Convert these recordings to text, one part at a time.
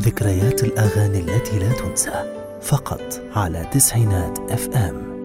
ذكريات الأغاني التي لا تنسى فقط على تسعينات اف ام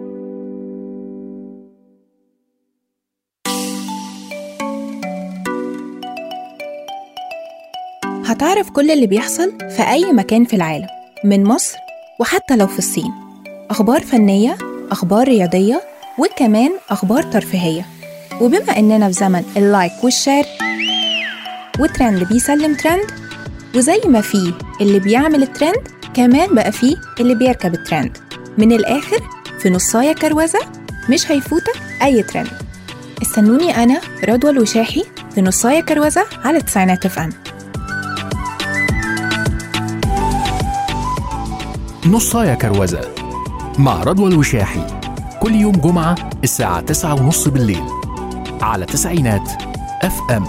هتعرف كل اللي بيحصل في أي مكان في العالم من مصر وحتى لو في الصين أخبار فنية أخبار رياضية وكمان أخبار ترفيهية وبما إننا في زمن اللايك والشير وترند بيسلم ترند وزي ما فيه اللي بيعمل الترند كمان بقى فيه اللي بيركب الترند من الآخر في نصاية كروزة مش هيفوتك أي ترند استنوني أنا رضوى الوشاحي في نصاية كروزة على تسعينات اف ام نصايا كروزة مع رضوى الوشاحي كل يوم جمعة الساعة تسعة ونص بالليل على تسعينات اف ام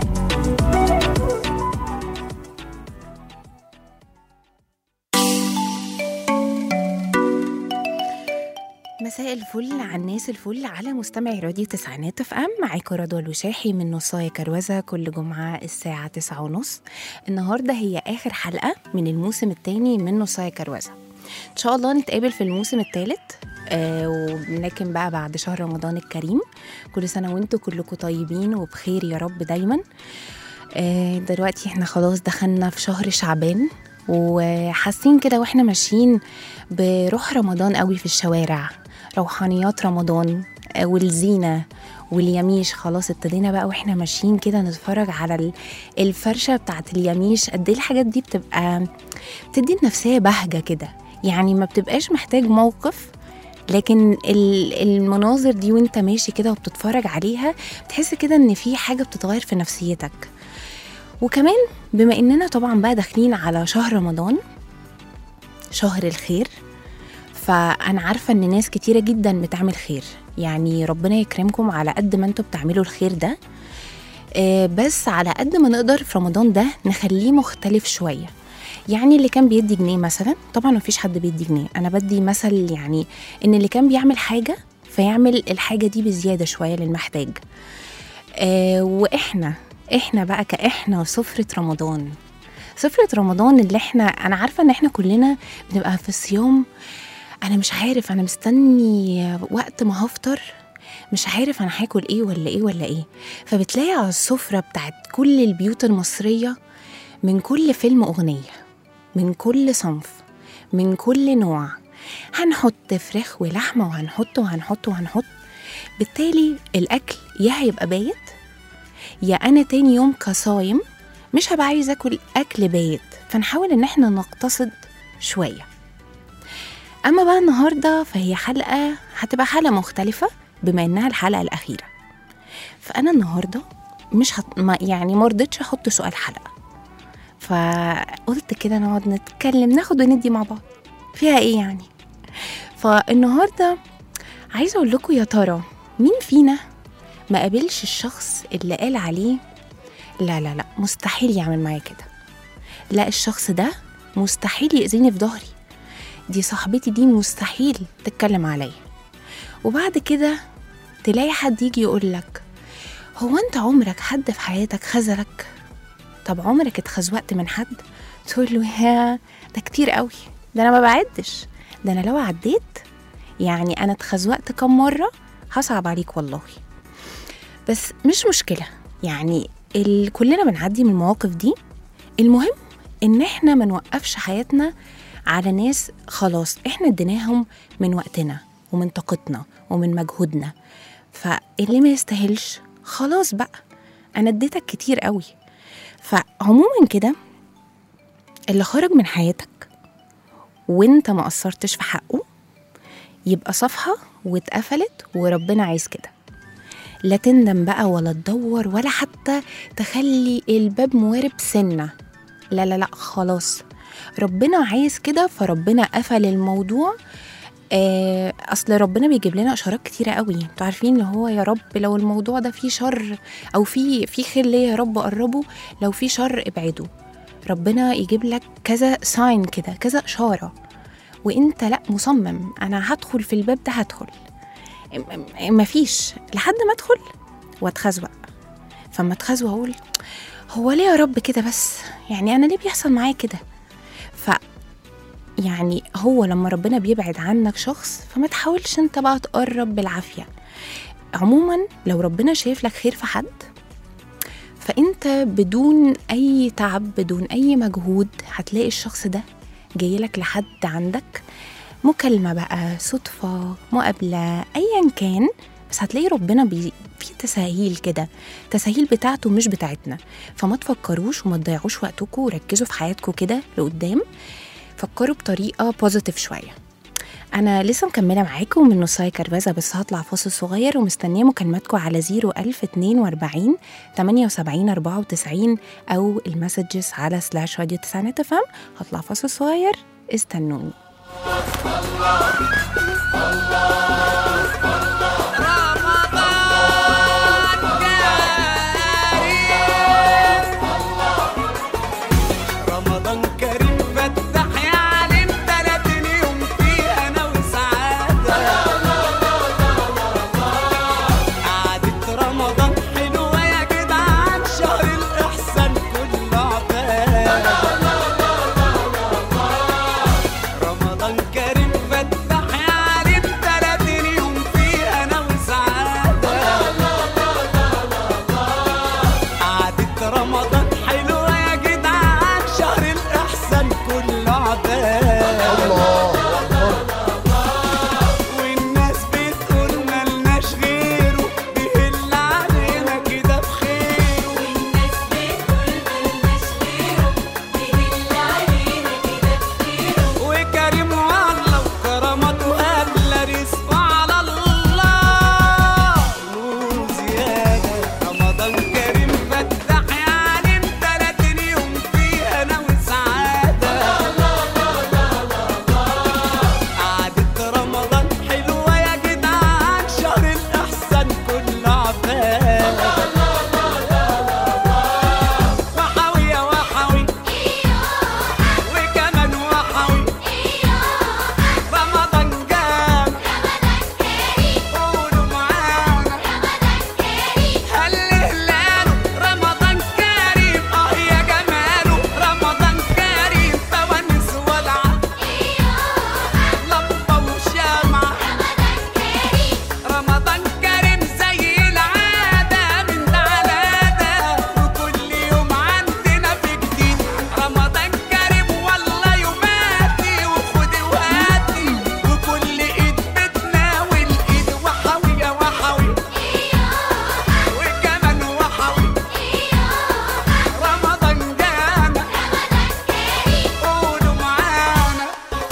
مساء الفل على الناس الفل على مستمعي راديو تسعينات اف ام معاكم رضوى الوشاحي من نصاية كروزة كل جمعة الساعة تسعة ونص النهاردة هي آخر حلقة من الموسم الثاني من نصاية كروزة إن شاء الله نتقابل في الموسم الثالث آه ولكن بقى بعد شهر رمضان الكريم كل سنة وانتم كلكم طيبين وبخير يا رب دايما آه دلوقتي احنا خلاص دخلنا في شهر شعبان وحاسين كده واحنا ماشيين بروح رمضان قوي في الشوارع روحانيات رمضان آه، والزينة واليميش خلاص ابتدينا بقى واحنا ماشيين كده نتفرج على ال- الفرشة بتاعت اليميش قد ايه الحاجات دي بتبقى بتدي النفسية بهجة كده يعني ما بتبقاش محتاج موقف لكن ال- المناظر دي وانت ماشي كده وبتتفرج عليها بتحس كده ان في حاجة بتتغير في نفسيتك وكمان بما اننا طبعا بقى داخلين على شهر رمضان شهر الخير فانا عارفه ان ناس كتيره جدا بتعمل خير يعني ربنا يكرمكم على قد ما انتوا بتعملوا الخير ده آه، بس على قد ما نقدر في رمضان ده نخليه مختلف شويه يعني اللي كان بيدي جنيه مثلا طبعا مفيش حد بيدي جنيه انا بدي مثل يعني ان اللي كان بيعمل حاجه فيعمل الحاجه دي بزياده شويه للمحتاج آه واحنا احنا بقى كاحنا سفره رمضان سفره رمضان اللي احنا انا عارفه ان احنا كلنا بنبقى في الصيام انا مش عارف انا مستني وقت ما هفطر مش عارف انا هاكل ايه ولا ايه ولا ايه فبتلاقي على السفره بتاعت كل البيوت المصريه من كل فيلم اغنيه من كل صنف من كل نوع هنحط فراخ ولحمه وهنحط وهنحط وهنحط بالتالي الاكل يا هيبقى بايت يا انا تاني يوم كصايم مش هبقى عايز اكل اكل بايت فنحاول ان احنا نقتصد شويه اما بقى النهارده فهي حلقه هتبقى حلقه مختلفه بما انها الحلقه الاخيره فانا النهارده مش هت... ما يعني ما رضيتش احط سؤال حلقه فقلت كده نقعد نتكلم ناخد وندي مع بعض فيها ايه يعني فالنهارده عايزه اقول لكم يا ترى مين فينا ما قابلش الشخص اللي قال عليه لا لا لا مستحيل يعمل معايا كده لا الشخص ده مستحيل يأذيني في ظهري دي صاحبتي دي مستحيل تتكلم عليا وبعد كده تلاقي حد يجي يقولك هو انت عمرك حد في حياتك خذلك طب عمرك اتخزوقت من حد تقول له يا ده كتير قوي ده انا ما بعدش ده انا لو عديت يعني انا اتخزوقت كم مره هصعب عليك والله بس مش مشكله يعني ال... كلنا بنعدي من المواقف دي المهم ان احنا ما نوقفش حياتنا على ناس خلاص احنا اديناهم من وقتنا ومن طاقتنا ومن مجهودنا فاللي ما يستاهلش خلاص بقى انا اديتك كتير قوي فعموما كده اللي خرج من حياتك وانت ما قصرتش في حقه يبقى صفحة واتقفلت وربنا عايز كده لا تندم بقى ولا تدور ولا حتى تخلي الباب موارب سنة لا لا لا خلاص ربنا عايز كده فربنا قفل الموضوع آه، اصل ربنا بيجيب لنا اشارات كتيره قوي انتوا عارفين اللي هو يا رب لو الموضوع ده فيه شر او فيه في خير ليا يا رب قربه لو فيه شر ابعده ربنا يجيب لك كذا ساين كده كذا اشاره وانت لا مصمم انا هدخل في الباب ده هدخل م- م- مفيش لحد ما ادخل واتخزوق فما اتخزوق اقول هو ليه يا رب كده بس يعني انا ليه بيحصل معايا كده ف يعني هو لما ربنا بيبعد عنك شخص فما تحاولش انت بقى تقرب بالعافيه عموما لو ربنا شايف لك خير في حد فانت بدون اي تعب بدون اي مجهود هتلاقي الشخص ده جاي لك لحد عندك مكالمه بقى صدفه مقابله ايا كان بس هتلاقي ربنا بي في تساهيل كده تساهيل بتاعته مش بتاعتنا فما تفكروش وما تضيعوش وقتكم وركزوا في حياتكم كده لقدام فكروا بطريقه بوزيتيف شويه أنا لسه مكملة معاكم من نصاية كربزة بس هطلع فاصل صغير ومستنية مكالماتكم على 01042 78 94 أو المسجز على سلاش راديو تسعينات فم هطلع فاصل صغير استنوني رمضان كريم فتح يا عليم تلاتين يوم فيه انا وسعادة قعدة رمضان حلوة يا جدعان شهر الإحسان كله عباد رمضان كريم فتح يا عليم تلاتين يوم فيه انا وسعادة قعدة رمضان حلوة يا جدعان شهر الإحسان كله عباد والناس بتقول ملناش غيره بيهل علينا كده بخيره والناس بتقول ملناش غيره بيهل علينا كده بخيره وكريم والله وكرامته أغلى رزقه على الله نور زيادة رمضان كريم فتح يا عليم تلاتين يوم فيه أنا وسعادة قعدة رمضان حلوة يا جدعان شهر الإحسان كله عباد وحوي يا وحوي وكمان وحوي رمضان جام قولوا معانا هل هلاله رمضان كريم اه يا جماله رمضان كريم فوانيس ولعة لمبة وشمعة رمضان كريم زي العادة من ده على ده وكل يوم عندنا في جديد رمضان كريم والله يوماتي وخدي وهاتي وكل ايد بتناول ايد وحوي يا وحوي وكمان وحوي رمضان جانا قولوا معانا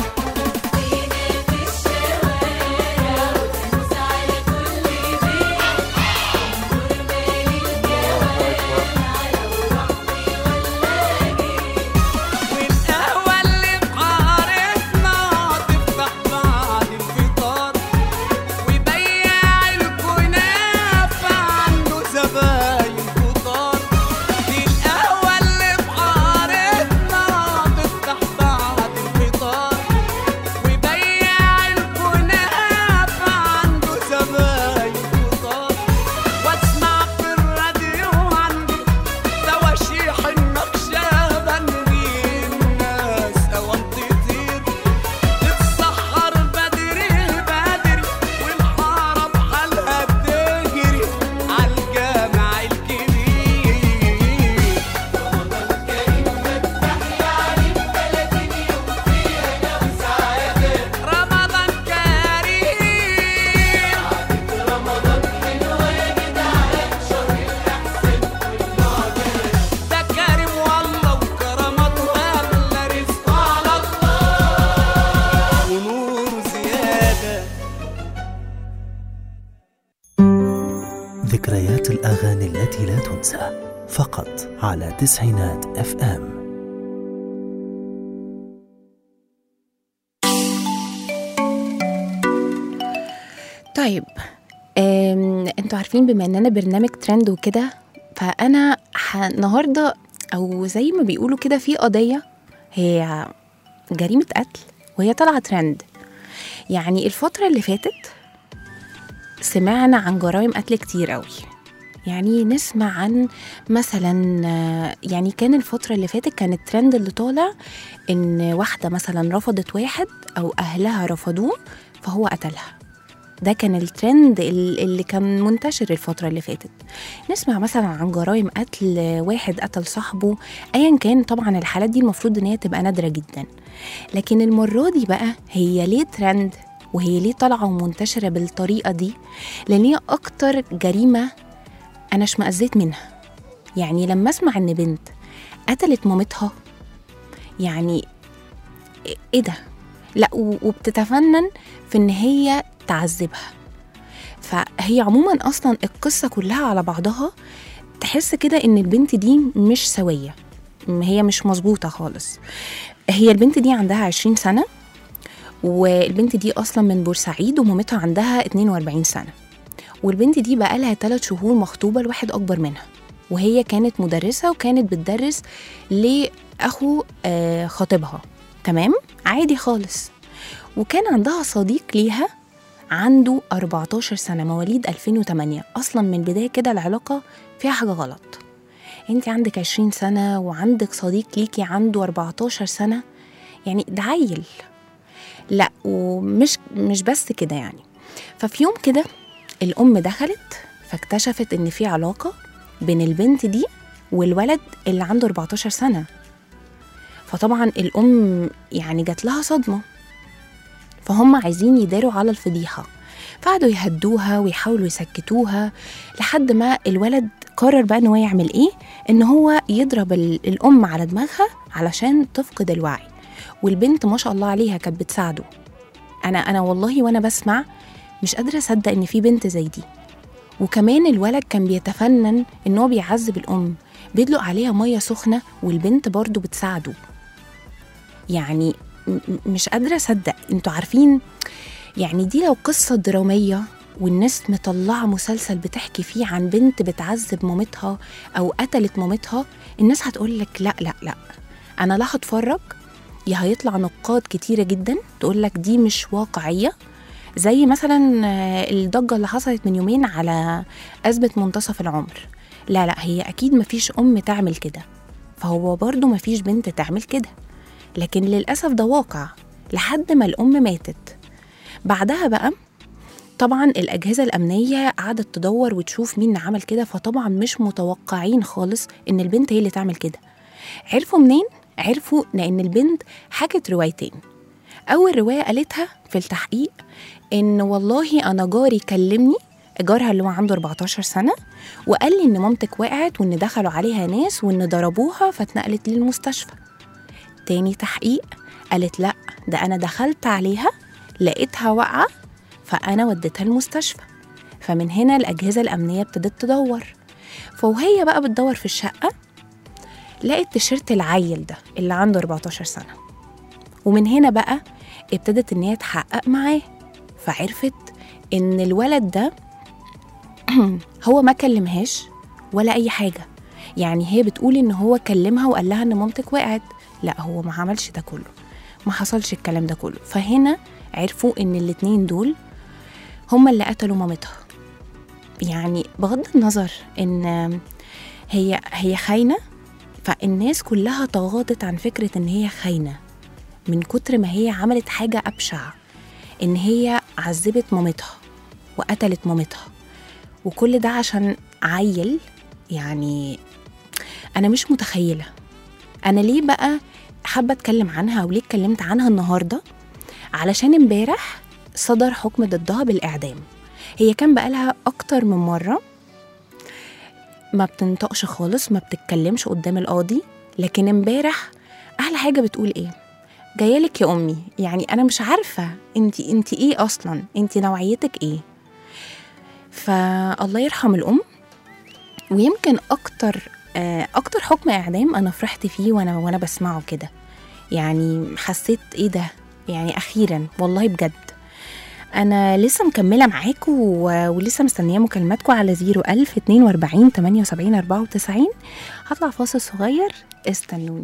والقهوة اللي بحارتنا تفتح بعد الفطار ويبيع الكنافة عنده زباين كتار دي القهوة اللي بحارتنا تفتح بعد الفطار ويبيع الكنافة عنده زباين كتار واسمع في الراديو عندي تواشيح النقشبندي الناس اوام تطير تتسحر بدري بدري والحارة بحالها بتجري عالجامع الكبير رمضان كريم فتح يا عليم تلاتين يوم فيها انا وسعادة رمضان كريم رمضان حلوة يا جدعان شهر الأحسن كله عباد ده كريم والله وكرامته أغلى رزقه على الله ونور زيادة ذكريات الأغاني التي لا تنسى فقط على تسعينات اف ام طيب أم، انتوا عارفين بما اننا برنامج ترند وكده فانا ح- النهارده او زي ما بيقولوا كده في قضيه هي جريمه قتل وهي طالعه ترند يعني الفتره اللي فاتت سمعنا عن جرائم قتل كتير قوي يعني نسمع عن مثلا آه، يعني كان الفترة اللي فاتت كان الترند اللي طالع إن واحدة مثلا رفضت واحد أو أهلها رفضوه فهو قتلها ده كان الترند ال- اللي كان منتشر الفترة اللي فاتت نسمع مثلا عن جرائم قتل واحد قتل صاحبه ايا كان طبعا الحالات دي المفروض ان هي تبقى نادرة جدا لكن المرة دي بقى هي ليه ترند وهي ليه طالعة ومنتشرة بالطريقة دي لان هي اكتر جريمة انا اشمئزيت منها يعني لما اسمع ان بنت قتلت مامتها يعني ايه ده لا و- وبتتفنن في ان هي تعذبها فهي عموما اصلا القصه كلها على بعضها تحس كده ان البنت دي مش سويه م- هي مش مظبوطه خالص هي البنت دي عندها 20 سنه والبنت دي اصلا من بورسعيد ومامتها عندها 42 سنه والبنت دي بقالها 3 شهور مخطوبه لواحد اكبر منها وهي كانت مدرسه وكانت بتدرس لاخو آه، خطيبها تمام عادي خالص وكان عندها صديق ليها عنده 14 سنة مواليد 2008 أصلا من البداية كده العلاقة فيها حاجة غلط انت عندك 20 سنة وعندك صديق ليكي عنده 14 سنة يعني ده عيل لا ومش مش بس كده يعني ففي يوم كده الأم دخلت فاكتشفت إن في علاقة بين البنت دي والولد اللي عنده 14 سنة فطبعا الأم يعني جات لها صدمة فهم عايزين يداروا على الفضيحة فقعدوا يهدوها ويحاولوا يسكتوها لحد ما الولد قرر بقى ان هو يعمل ايه ان هو يضرب ال- الام على دماغها علشان تفقد الوعي والبنت ما شاء الله عليها كانت بتساعده انا انا والله وانا بسمع مش قادره اصدق ان في بنت زي دي وكمان الولد كان بيتفنن ان هو بيعذب الام بيدلق عليها ميه سخنه والبنت برضه بتساعده يعني م- م- مش قادره اصدق انتوا عارفين يعني دي لو قصه دراميه والناس مطلعه مسلسل بتحكي فيه عن بنت بتعذب مامتها او قتلت مامتها الناس هتقول لك لا لا لا انا لا هتفرج يا هيطلع نقاد كتيره جدا تقول لك دي مش واقعيه زي مثلا آه، الضجه اللي حصلت من يومين على أزمة منتصف العمر لا لا هي أكيد مفيش أم تعمل كده فهو برضو مفيش بنت تعمل كده لكن للأسف ده واقع لحد ما الأم ماتت بعدها بقى طبعا الأجهزة الأمنية قعدت تدور وتشوف مين اللي عمل كده فطبعا مش متوقعين خالص إن البنت هي اللي تعمل كده عرفوا منين؟ عرفوا لأن البنت حكت روايتين أول رواية قالتها في التحقيق إن والله أنا جاري كلمني جارها اللي هو عنده 14 سنة وقال لي إن مامتك وقعت وإن دخلوا عليها ناس وإن ضربوها فاتنقلت للمستشفى تاني تحقيق قالت لأ ده أنا دخلت عليها لقيتها واقعة فأنا وديتها المستشفى فمن هنا الأجهزة الأمنية ابتدت تدور فوهي بقى بتدور في الشقة لقت تيشيرت العيل ده اللي عنده 14 سنة ومن هنا بقى ابتدت إن هي تحقق معاه فعرفت إن الولد ده هو ما كلمهاش ولا أي حاجة يعني هي بتقول إن هو كلمها وقال لها إن مامتك وقعت لا هو ما عملش ده كله ما حصلش الكلام ده كله فهنا عرفوا إن الاتنين دول هما اللي قتلوا مامتها يعني بغض النظر إن هي هي خاينة فالناس كلها تغاضت عن فكرة إن هي خاينة من كتر ما هي عملت حاجة أبشع إن هي عذبت مامتها وقتلت مامتها وكل ده عشان عيل يعني أنا مش متخيلة أنا ليه بقى حابة أتكلم عنها وليه اتكلمت عنها النهاردة علشان امبارح صدر حكم ضدها بالإعدام هي كان بقالها أكتر من مرة ما بتنطقش خالص ما بتتكلمش قدام القاضي لكن امبارح أحلى حاجة بتقول إيه جايلك يا أمي يعني أنا مش عارفة انتي انتي إيه أصلا انتي نوعيتك إيه فالله يرحم الأم ويمكن أكتر آه، أكتر حكم إعدام أنا فرحت فيه وأنا وأنا بسمعه كده يعني حسيت إيه ده يعني أخيرا والله بجد أنا لسه مكملة معاكم و- ولسه مستنية مكالماتكم على 01000 42 78 94 هطلع فاصل صغير استنوني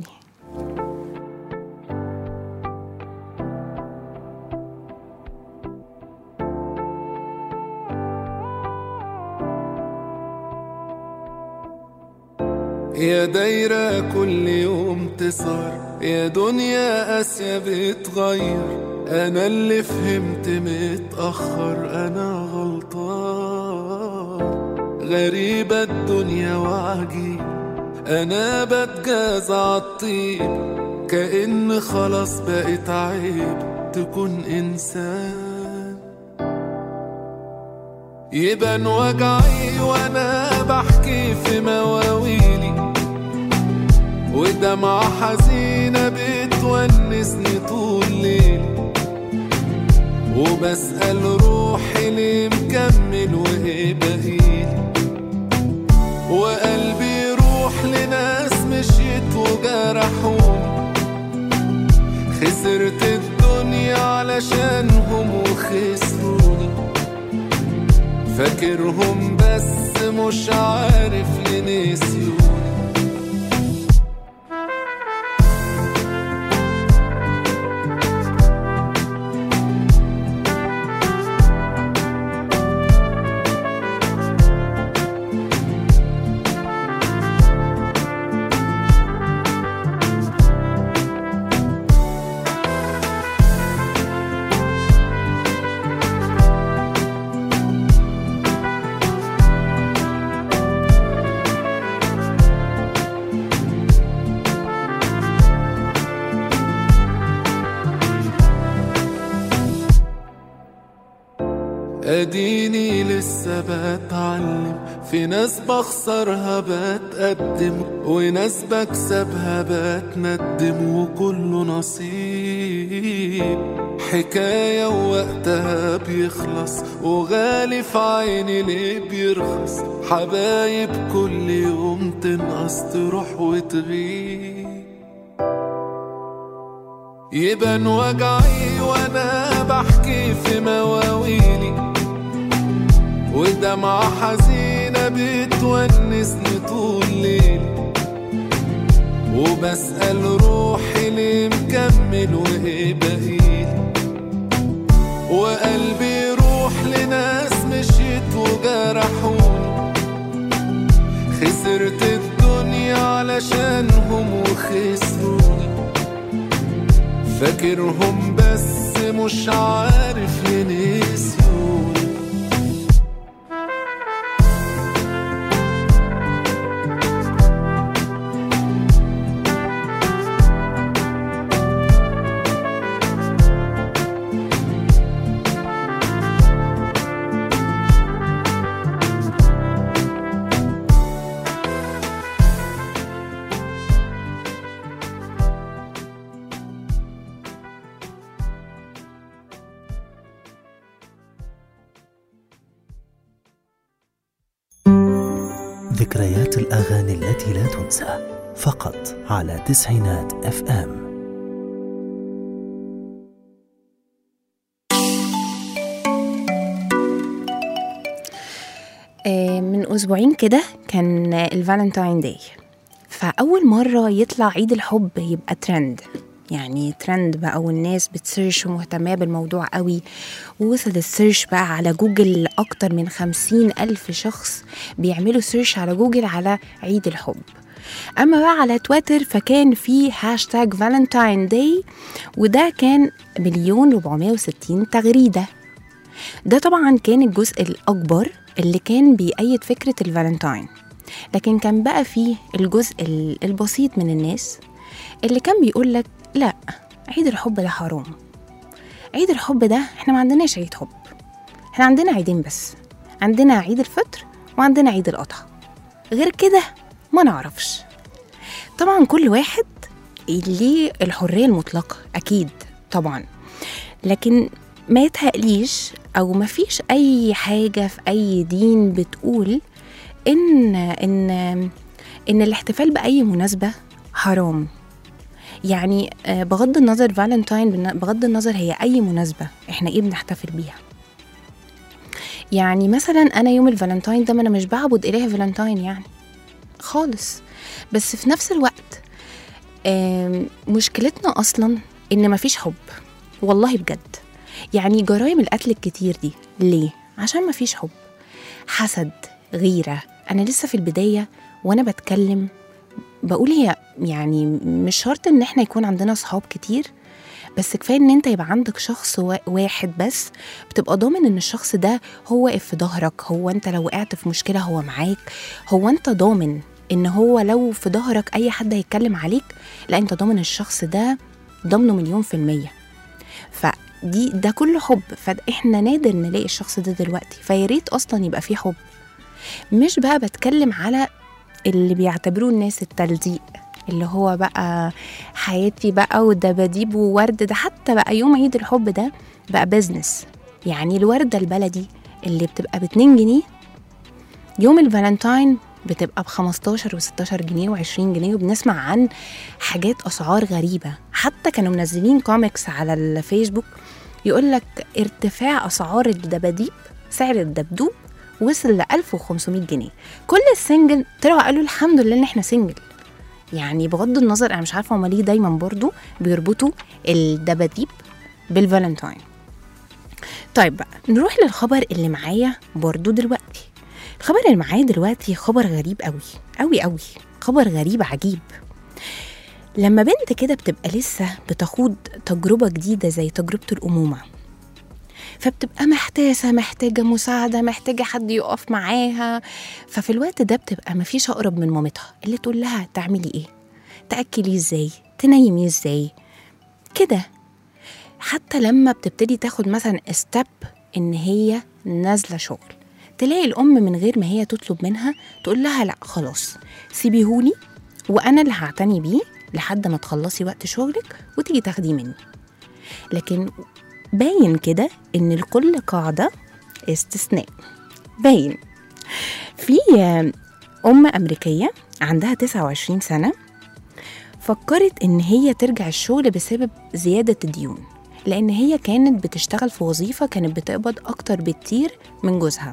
يا دايرة كل يوم تصغر يا دنيا قاسية بتغير أنا اللي فهمت متأخر أنا غلطان غريبة الدنيا وعجيب أنا بتجاز عالطيب كأن خلاص بقيت عيب تكون إنسان يبان وجعي وأنا بحكي في مواويلي ودمعة حزينة بتونسني طول ليلي وبسأل روحي ليه مكمل وإيه بقيلي وقلبي يروح لناس مشيت وجرحوني خسرت الدنيا علشانهم وخسروني فاكرهم بس مش عارف ليه نسيوني اديني لسه بتعلم في ناس بخسرها بتقدم وناس بكسبها بتندم وكله نصيب حكاية ووقتها بيخلص وغالي في عيني ليه بيرخص حبايب كل يوم تنقص تروح وتغيب يبان وجعي وانا بحكي في مواويلي ودمعة حزينة بتونسني طول ليلي وبسأل روحي ليه مكمل وإيه بقيلي وقلبي يروح لناس مشيت وجرحوني خسرت الدنيا علشانهم وخسروني فاكرهم بس مش عارف ليه نسيوني ذكريات الأغاني التي لا تنسى فقط على تسعينات اف ام آه، من اسبوعين كده كان الفالنتاين داي فاول مره يطلع عيد الحب يبقى ترند يعني ترند بقى والناس بتسيرش ومهتمة بالموضوع قوي ووصل السيرش بقى على جوجل أكتر من خمسين ألف شخص بيعملوا سيرش على جوجل على عيد الحب أما بقى على تويتر فكان في هاشتاج فالنتاين داي وده كان مليون 460 تغريدة ده طبعا كان الجزء الأكبر اللي كان بيأيد فكرة الفالنتاين لكن كان بقى فيه الجزء ال- البسيط من الناس اللي كان بيقول لك لا عيد الحب ده حرام عيد الحب ده احنا ما عندناش عيد حب احنا عندنا عيدين بس عندنا عيد الفطر وعندنا عيد الأضحى غير كده ما نعرفش طبعا كل واحد ليه الحرية المطلقة أكيد طبعا لكن ما يتهقليش أو ما فيش أي حاجة في أي دين بتقول إن إن إن الاحتفال بأي مناسبة حرام يعني آه، بغض النظر فالنتاين بالن- بغض النظر هي أي مناسبة إحنا إيه بنحتفل بيها يعني مثلا أنا يوم الفالنتاين ده ما أنا مش بعبد إله فالنتاين يعني خالص بس في نفس الوقت آم، مشكلتنا أصلا إن مفيش حب والله بجد يعني جرائم القتل الكتير دي ليه؟ عشان مفيش حب حسد غيرة أنا لسه في البداية وأنا بتكلم بقول هي يعني مش شرط ان احنا يكون عندنا صحاب كتير بس كفايه ان انت يبقى عندك شخص وا- واحد بس بتبقى ضامن ان الشخص ده هو واقف في ظهرك هو انت لو وقعت في مشكله هو معاك هو انت ضامن ان هو لو في ظهرك اي حد هيتكلم عليك لا انت ضامن الشخص ده ضامنه مليون في المية فدي ده كله حب فاحنا نادر نلاقي الشخص ده دلوقتي فياريت اصلا يبقى فيه حب مش بقى بتكلم على اللي بيعتبروه الناس التلزيق اللي هو بقى حياتي بقى ودباديب وورد ده حتى بقى يوم عيد الحب ده بقى بيزنس يعني الوردة البلدي اللي بتبقى ب 2 جنيه يوم الفالنتاين بتبقى ب 15 و16 جنيه و20 جنيه وبنسمع عن حاجات اسعار غريبه حتى كانوا منزلين كوميكس على الفيسبوك يقول لك ارتفاع اسعار الدباديب سعر الدبدوب وصل ل 1500 جنيه كل السنجل طلعوا قالوا الحمد لله ان احنا سنجل يعني بغض النظر انا مش عارفه هما ليه دايما برضو بيربطوا الدباديب بالفالنتاين طيب بقى نروح للخبر اللي معايا برضو دلوقتي الخبر اللي معايا دلوقتي خبر غريب قوي قوي قوي خبر غريب عجيب لما بنت كده بتبقى لسه بتخوض تجربة جديدة زي تجربة الأمومة فبتبقى محتاسة محتاجة مساعدة محتاجة حد يقف معاها ففي الوقت ده بتبقى مفيش أقرب من مامتها اللي تقول لها تعملي إيه تأكليه إزاي تنيميه إزاي كده حتى لما بتبتدي تاخد مثلا ستيب إن هي نازلة شغل تلاقي الأم من غير ما هي تطلب منها تقول لها لا خلاص سيبيهولي وأنا اللي هعتني بيه لحد ما تخلصي وقت شغلك وتيجي تاخديه مني لكن باين كده إن لكل قاعدة استثناء باين في أم أمريكية عندها 29 سنة فكرت إن هي ترجع الشغل بسبب زيادة الديون لأن هي كانت بتشتغل في وظيفة كانت بتقبض أكتر بكتير من جوزها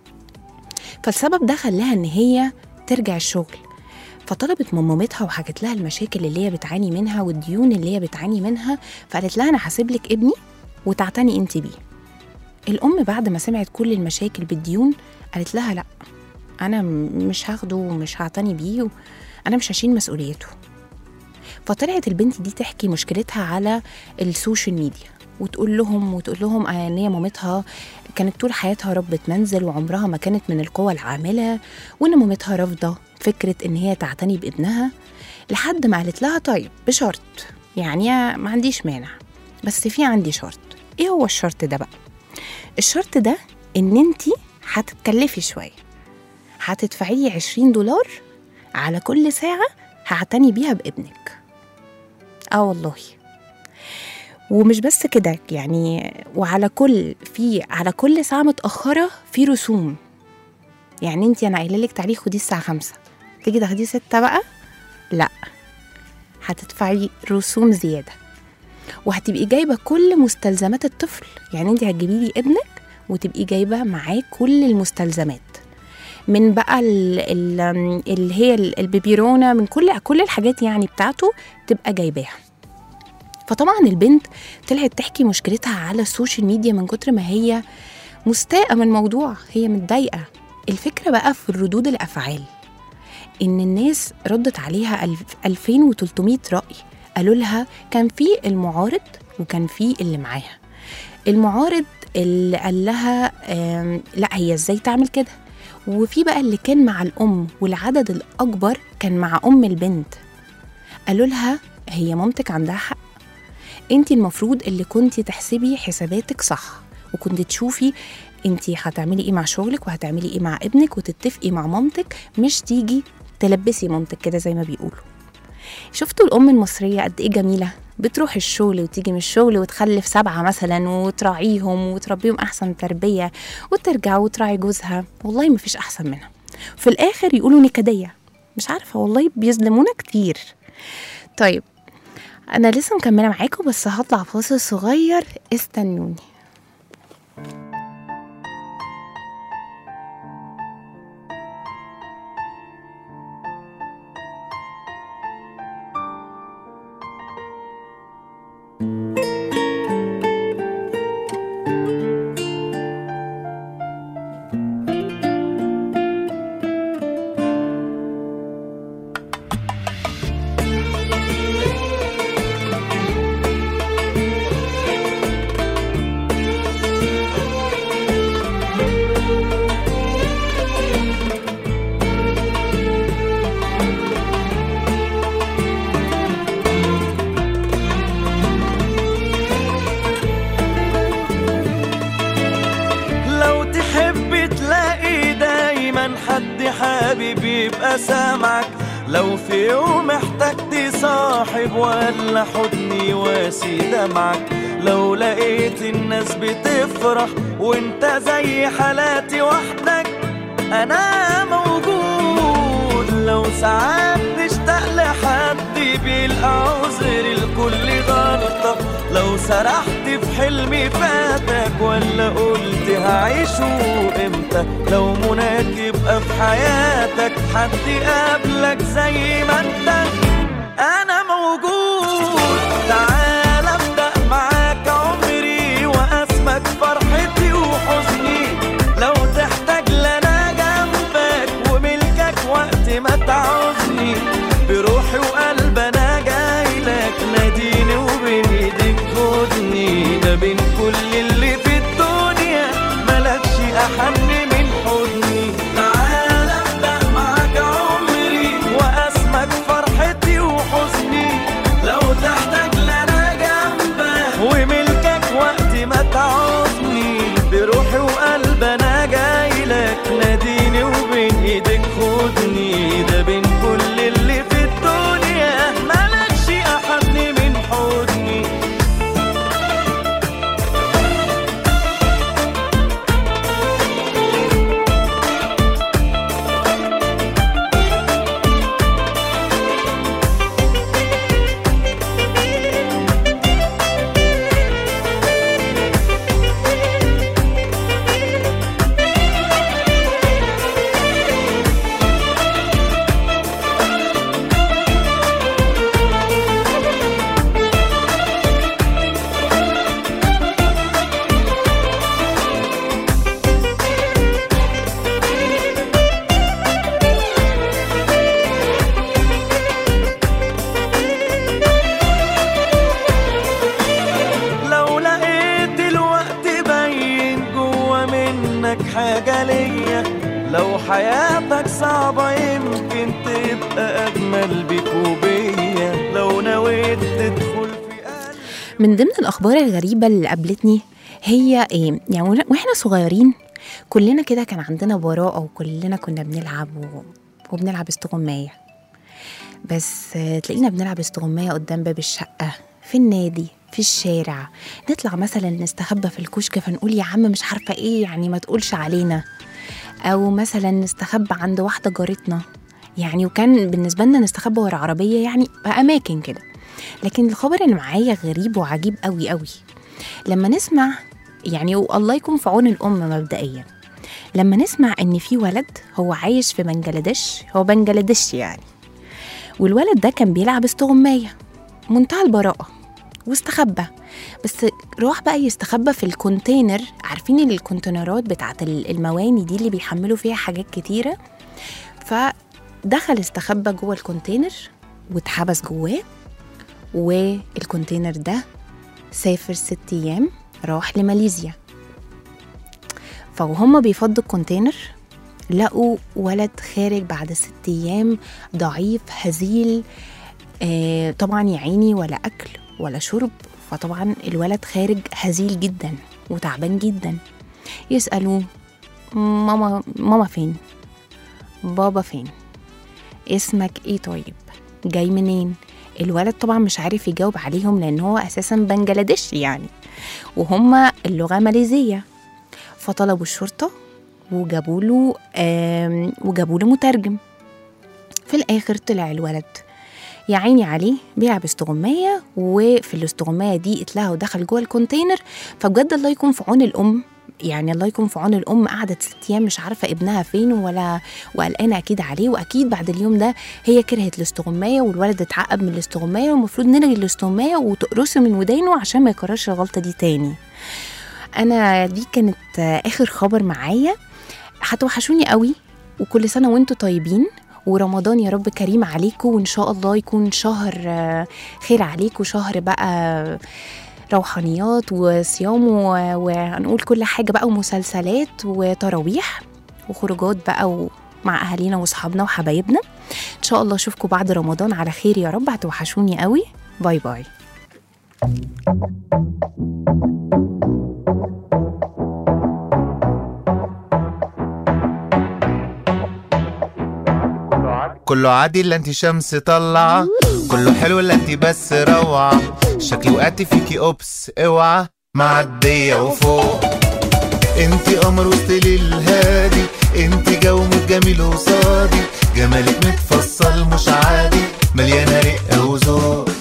فالسبب ده خلاها إن هي ترجع الشغل فطلبت من مامتها وحكت لها المشاكل اللي هي بتعاني منها والديون اللي هي بتعاني منها فقالت لها أنا هسيب لك ابني وتعتني انت بيه الأم بعد ما سمعت كل المشاكل بالديون قالت لها لأ أنا م- مش هاخده ومش هعتني بيه و- أنا مش هشيل مسؤوليته فطلعت البنت دي تحكي مشكلتها على السوشيال ميديا وتقول لهم وتقول لهم ان هي مامتها كانت طول حياتها ربة منزل وعمرها ما كانت من القوى العاملة وان مامتها رافضة فكرة ان هي تعتني بابنها لحد ما قالت لها طيب بشرط يعني ما عنديش مانع بس في عندي شرط ايه هو الشرط ده بقى الشرط ده ان انتي هتتكلفي شوية هتدفعي لي 20 دولار على كل ساعة هعتني بيها بابنك اه والله ومش بس كده يعني وعلى كل في على كل ساعة متأخرة في رسوم يعني انت انا قايله لك تعالي خديه الساعة خمسة تيجي تاخديه ستة بقى لا هتدفعي رسوم زيادة وهتبقي جايبة كل مستلزمات الطفل يعني انت هتجيبي لي ابنك وتبقي جايبة معاه كل المستلزمات من بقى ال- ال- اللي هي ال- البيبيرونة من كل كل الحاجات يعني بتاعته تبقى جايباها فطبعا البنت طلعت تحكي مشكلتها على السوشيال ميديا من كتر ما هي مستاءة من الموضوع هي متضايقة الفكرة بقى في ردود الأفعال إن الناس ردت عليها ألف- 2300 رأي قالوا لها كان في المعارض وكان في اللي معاها المعارض اللي قال لها آم، لا هي ازاي تعمل كده وفي بقى اللي كان مع الأم والعدد الأكبر كان مع أم البنت قالوا لها هي مامتك عندها حق انت المفروض اللي كنتي تحسبي حساباتك صح وكنت تشوفي انت هتعملي ايه مع شغلك وهتعملي ايه مع ابنك وتتفقي مع مامتك مش تيجي تلبسي مامتك كده زي ما بيقولوا شفتوا الام المصريه قد ايه جميله بتروح الشغل وتيجي من الشغل وتخلف سبعة مثلا وتراعيهم وتربيهم أحسن تربية وترجع وتراعي جوزها والله مفيش أحسن منها في الآخر يقولوا نكدية مش عارفة والله بيظلمونا كتير طيب أنا لسه مكملة معاكم بس هطلع فاصل صغير استنوني حبيبي يبقى سامعك لو في يوم احتجت صاحب ولا حضني واسي دمعك لو لقيت الناس بتفرح وانت زي حالاتي وحدك انا موجود لو ساعات نشتاق لحد بيلقى عذر لكل غلطة لو سرحت في حلمي فاتك ولا قلت هعيشه امتى لو مناك يبقى في حياتك حد قابلك زي ما انت انا موجود تعال ابدا معاك عمري واسمك فرحتي وحزني لو تحتاج لنا جنبك وملكك وقت ما تعوزني بروحي وقلب انا جايلك ناديني وبين ايديك خدني ده بين كل اللي في الدنيا ملكش احن من حضني تعال ابدا معاك عمري واسمك فرحتي وحزني لو تحتاج لنا جنبك وملكك وقت ما تعوزني بروحي وقلب انا جايلك ناديني وبين ايدك خدني ده بين كل اللي في الدنيا ملكش احد من حضني لو لقيت الوقت باين جوا منك حاجة ليا لو حياتك صعبة يمكن تبقى أجمل بيك وبيا لو نويت تدخل في قلبي من ضمن الأخبار الغريبة اللي قابلتني هي إيه يعني وإحنا- وإحنا صغيرين كلنا كده كان عندنا براءة وكلنا كنا بنلعب و... وبنلعب استغماية بس آه، تلاقينا بنلعب استغماية قدام باب الشقة في النادي في الشارع نطلع مثلا نستخبى في الكشك فنقول يا عم مش عارفة ايه يعني ما تقولش علينا او مثلا نستخبى عند واحدة جارتنا يعني وكان بالنسبة لنا نستخبى ورا عربية يعني بأماكن كده لكن الخبر اللي معايا غريب وعجيب قوي قوي لما نسمع يعني والله يكون في عون الأم مبدئيا لما نسمع إن في ولد هو عايش في بنجلاديش هو بنجلاديش يعني والولد ده كان بيلعب استغماية منتهى البراءة واستخبى بس راح بقى يستخبى في الكونتينر عارفين الكونتينرات بتاعت ال- المواني دي اللي بيحملوا فيها حاجات كتيرة فدخل استخبى جوه الكونتينر واتحبس جواه والكونتينر ده سافر ست أيام راح لماليزيا فوهم بيفضوا الكونتينر لقوا ولد خارج بعد ست أيام ضعيف هزيل آه طبعا يا عيني ولا أكل ولا شرب فطبعا الولد خارج هزيل جدا وتعبان جدا يسألوه ماما ماما فين بابا فين اسمك ايه طيب جاي منين الولد طبعا مش عارف يجاوب عليهم لان هو اساسا بنجلاديش يعني وهم اللغه ماليزيه فطلبوا الشرطه وجابوا له آم، وجابوا له مترجم في الاخر طلع الولد يا عيني عليه بيلعب استغمايه وفي الاستغمايه دي اتلهى ودخل جوه الكونتينر فبجد الله يكون في عون الام يعني الله يكون في عون الام قعدت ست ايام مش عارفه ابنها فين ولا وقلقانه اكيد عليه واكيد بعد اليوم ده هي كرهت الاستغمايه والولد اتعقب من الاستغمايه والمفروض نلغي الاستغمايه وتقرصه من ودانه عشان ما يكررش الغلطه دي تاني انا دي كانت آه، اخر خبر معايا هتوحشوني قوي وكل سنه وانتم طيبين ورمضان يا رب كريم عليكم وان شاء الله يكون شهر آه، خير عليكم شهر بقى روحانيات وصيام و- وهنقول كل حاجه بقى ومسلسلات وتراويح وخروجات بقى و مع اهالينا واصحابنا وحبايبنا ان شاء الله اشوفكم بعد رمضان على خير يا رب هتوحشوني قوي باي باي كله عادي الا انت شمس طلعة كله حلو الا انت بس روعة شكلي وقعت فيكي اوبس اوعى معدية وفوق انت قمر وسط ليل هادي انت جو جميل وصادي جمالك متفصل مش عادي مليانة رقة وذوق